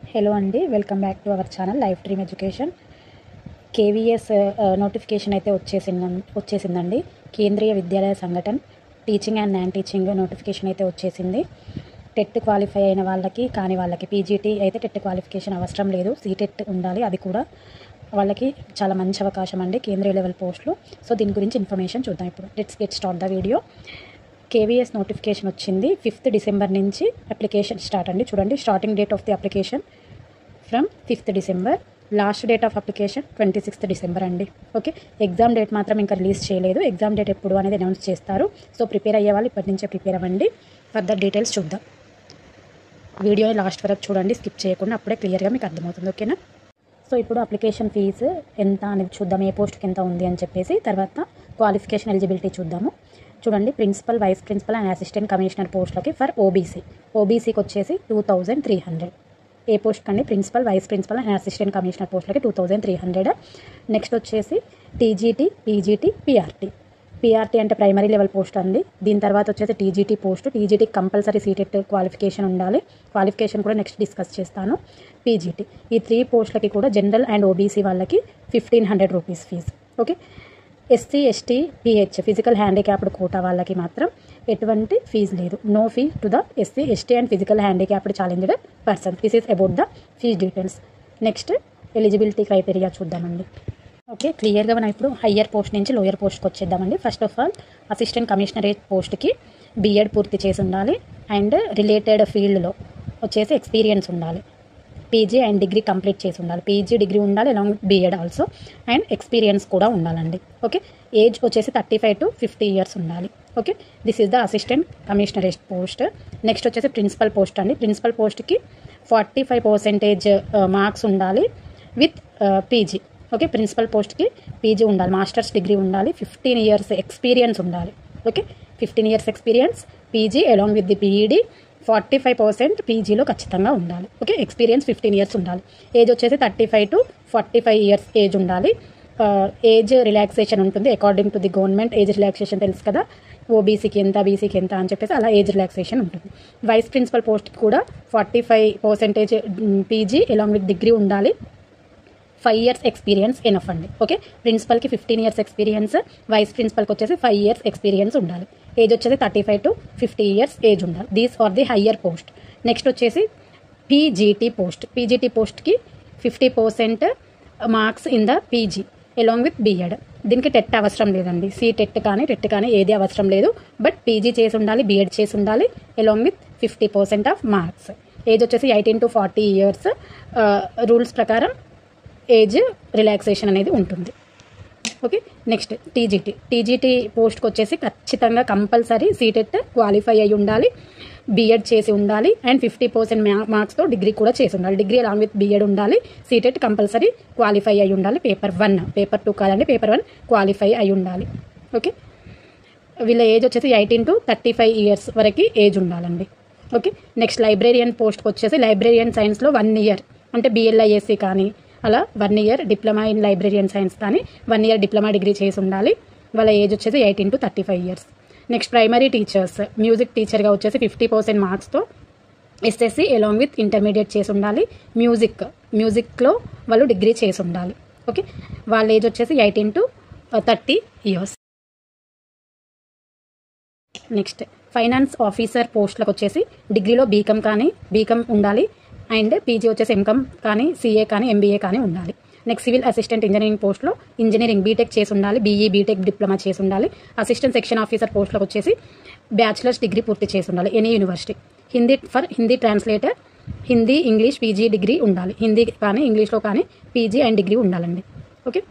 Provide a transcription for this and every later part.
hello అండి welcome back to our channel life dream education KVS notification అయితే వచ్చేసింది వచ్చేసిందండి Kendriya Vidyalaya Sangathan teaching and non teaching notification అయితే వచ్చేసింది టెట్ క్వాలిఫై అయిన వాళ్ళకి కాని వాళ్ళకి పీజీటీ అయితే టెట్ క్వాలిఫికేషన్ అవసరం లేదు సీటెట్ ఉండాలి అది కూడా వాళ్ళకి చాలా మంచి అవకాశం అండి కేంద్రీయ లెవెల్ పోస్టులు సో దీని గురించి ఇన్ఫర్మేషన్ చూద్దాం ఇప్పుడు let's get start the video KVS notification వచ్చింది ఫిఫ్త్ డిసెంబర్ నుంచి అప్లికేషన్ స్టార్ట్ అండి చూడండి starting date of the application from fifth December last date of application twenty sixth December అండి ఓకే ఎగ్జామ్ డేట్ మాత్రం ఇంకా రిలీజ్ చేయలేదు ఎగ్జామ్ డేట్ ఎప్పుడు అనేది అనౌన్స్ చేస్తారు సో ప్రిపేర్ అయ్యే వాళ్ళు ఇప్పటి నుంచే ప్రిపేర్ అవ్వండి ఫర్దర్ డీటెయిల్స్ చూద్దాం వీడియోని లాస్ట్ వరకు చూడండి స్కిప్ చేయకుండా అప్పుడే క్లియర్గా మీకు అర్థమవుతుంది ఓకేనా సో ఇప్పుడు అప్లికేషన్ ఫీజు ఎంత అనేది చూద్దాం ఏ పోస్ట్కి ఎంత ఉంది అని చెప్పేసి తర్వాత క్వాలిఫికేషన్ ఎలిజిబిలిటీ చూద్దాము చూడండి principal vice principal and assistant commissioner పోస్టులకి ఫర్ ఓబీసీ ఓబీసీకి వచ్చేసి two thousand three hundred a post కండి principal vice principal and assistant commissioner పోస్టులకి two thousand three hundred next వచ్చేసి టీజీటీ పీజీటీ పీఆర్టీ పీఆర్టీ అంటే primary level post అండి దీని తర్వాత వచ్చేసి TGT post TGT compulsory CTET qualification ఉండాలి క్వాలిఫికేషన్ కూడా నెక్స్ట్ డిస్కస్ చేస్తాను పీజీటీ ఈ త్రీ పోస్టులకి కూడా జనరల్ అండ్ ఓబీసీ వాళ్ళకి fifteen hundred rupees fee okay SC ST PH physical handicapped quota వాళ్ళకి మాత్రం ఎటువంటి ఫీజు లేదు no fee to the SC ST and physical handicapped challenged person this is about the fees details next eligibility criteria చూద్దామండి okay క్లియర్గా మనం ఇప్పుడు higher post నుంచి lower పోస్ట్కి వచ్చేద్దామండి first of all assistant commissionerate పోస్ట్కి బీఎడ్ పూర్తి చేసి ఉండాలి అండ్ రిలేటెడ్ ఫీల్డ్లో వచ్చేసి ఎక్స్పీరియన్స్ ఉండాలి పీజీ అండ్ డిగ్రీ కంప్లీట్ చేసి ఉండాలి పీజీ డిగ్రీ ఉండాలి along with BEd also and experience కూడా ఉండాలండి ఓకే ఏజ్ వచ్చేసి thirty five to fifty years ఉండాలి okay this is the assistant commissionerate post next వచ్చేసి ప్రిన్సిపల్ పోస్ట్ అండి ప్రిన్సిపల్ పోస్ట్కి ఫార్టీ ఫైవ్ పర్సెంటేజ్ మార్క్స్ ఉండాలి విత్ పీజీ ఓకే ప్రిన్సిపల్ పోస్ట్కి PG ఉండాలి మాస్టర్స్ డిగ్రీ ఉండాలి ఫిఫ్టీన్ ఇయర్స్ ఎక్స్పీరియన్స్ ఉండాలి okay fifteen years experience PG along with the BEd forty five percent పీజీలో ఖచ్చితంగా ఉండాలి ఓకే ఎక్స్పీరియన్స్ ఫిఫ్టీన్ ఇయర్స్ ఉండాలి ఏజ్ వచ్చేసి thirty five to forty five years age ఉండాలి ఏజ్ రిలాక్సేషన్ ఉంటుంది according to the government age relaxation తెలుసు కదా ఓబీసీకి ఎంత బీసీకి ఎంత అని చెప్పేసి అలా ఏజ్ రిలాక్సేషన్ ఉంటుంది వైస్ ప్రిన్సిపల్ పోస్ట్కి కూడా forty five percentage PG along with degree ఉండాలి ఫైవ్ ఇయర్స్ ఎక్స్పీరియన్స్ ఎనఫ్ అండి ఓకే ప్రిన్సిపల్కి ఫిఫ్టీన్ ఇయర్స్ ఎక్స్పీరియన్స్ వైస్ ప్రిన్సిపల్కి వచ్చేసి ఫైవ్ ఇయర్స్ ఎక్స్పీరియన్స్ ఉండాలి ఏజ్ వచ్చేసి thirty five to fifty years age ఉండాలి these are the higher post next వచ్చేసి PGT post PGT పోస్ట్కి fifty percent marks in the PG along with BEd దీనికి TET అవసరం లేదండి సి టెట్ కానీ TET కానీ ఏది అవసరం లేదు బట్ పీజీ చేసి ఉండాలి బీఎడ్ చేసి ఉండాలి along with fifty percent of marks age వచ్చేసి eighteen to forty years rules ప్రకారం ఏజ్ రిలాక్సేషన్ అనేది ఉంటుంది ఓకే నెక్స్ట్ టీజీటీ టీజీటీ పోస్ట్కి వచ్చేసి ఖచ్చితంగా కంపల్సరీ సీటెట్ క్వాలిఫై అయి ఉండాలి బీఎడ్ చేసి ఉండాలి అండ్ ఫిఫ్టీ పర్సెంట్ మార్క్స్తో డిగ్రీ కూడా చేసి ఉండాలి డిగ్రీ అలాంగ్ విత్ బీఎడ్ ఉండాలి సీటెట్ కంపల్సరీ క్వాలిఫై అయి ఉండాలి పేపర్ వన్ పేపర్ టూ కాదండి పేపర్ వన్ క్వాలిఫై అయి ఉండాలి ఓకే వీళ్ళ ఏజ్ వచ్చేసి eighteen to thirty five years వరకు ఏజ్ ఉండాలండి ఓకే నెక్స్ట్ లైబ్రేరియన్ పోస్ట్కి వచ్చేసి లైబ్రేరియన్ సైన్స్లో వన్ ఇయర్ అంటే బిఎల్ఐఎస్సి కానీ అలా one year diploma in librarian science కానీ వన్ ఇయర్ డిప్లొమా డిగ్రీ చేసి ఉండాలి వాళ్ళ ఏజ్ వచ్చేసి eighteen to thirty five years next primary teachers music టీచర్గా వచ్చేసి ఫిఫ్టీ పర్సెంట్ మార్క్స్తో ఎస్ఎస్సి అలాంగ్ విత్ ఇంటర్మీడియట్ చేసి ఉండాలి మ్యూజిక్ మ్యూజిక్లో వాళ్ళు డిగ్రీ చేసి ఉండాలి ఓకే వాళ్ళ ఏజ్ వచ్చేసి eighteen to thirty years next finance officer పోస్టులకు వచ్చేసి డిగ్రీలో బీకమ్ కానీ బీకమ్ ఉండాలి అండ్ పీజీ వచ్చేసి ఎంకమ్ కానీ సీఏ కానీ ఎంబీఏ కానీ ఉండాలి నెక్స్ట్ సివిల్ అసిస్టెంట్ ఇంజనీరింగ్ పోస్ట్లో ఇంజనీరింగ్ బీటెక్ చేసి ఉండాలి బీఈ బీటెక్ డిప్లొమా చేసి ఉండాలి అసిస్టెంట్ సెక్షన్ ఆఫీసర్ పోస్ట్లకు వచ్చేసి బ్యాచిలర్స్ డిగ్రీ పూర్తి చేసి ఉండాలి any university Hindi for Hindi translator Hindi English PG degree ఉండాలి హిందీ కానీ ఇంగ్లీష్లో కానీ పీజీ అండ్ డిగ్రీ ఉండాలండి okay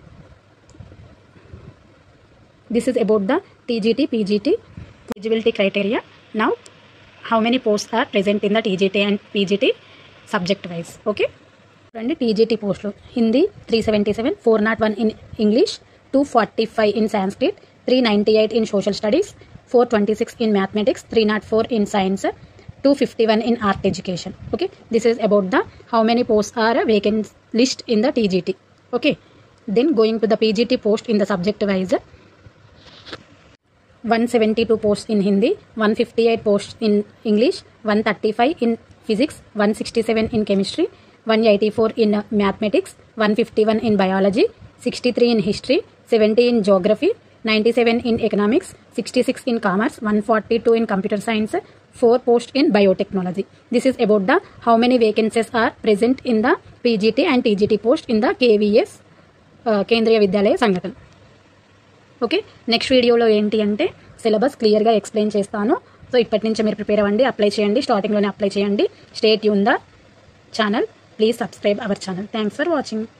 this is about the TGT PGT eligibility criteria now how many post are present in the TGT and PGT subject wise okay చూడండి TGT పోస్టులు Hindi three seventy seven four naught one in English two forty five in Sanskrit three ninety eight in social studies four twenty six in mathematics three naught four in science two fifty one in art education okay this is about the how many post are vacancy list in the TGT okay then going to the PGT post in the subject wise 172 posts in Hindi, 158 posts in English, 135 in physics, 167 in chemistry, one eighty four in mathematics one fifty one in biology sixty three in history seventy in geography ninety seven in economics sixty six in commerce one forty two in computer science four post in biotechnology this is about the how many vacancies are present in the PGT and TGT post in the KVS Kendriya Vidyalaya సంఘటన okay next వీడియోలో ఏంటి అంటే syllabus క్లియర్గా explain చేస్తాను so ఇప్పటి నుంచి మీరు prepare అవ్వండి అప్లై చేయండి స్టార్టింగ్లోనే అప్లై చేయండి stay tune the channel please subscribe our channel thanks for watching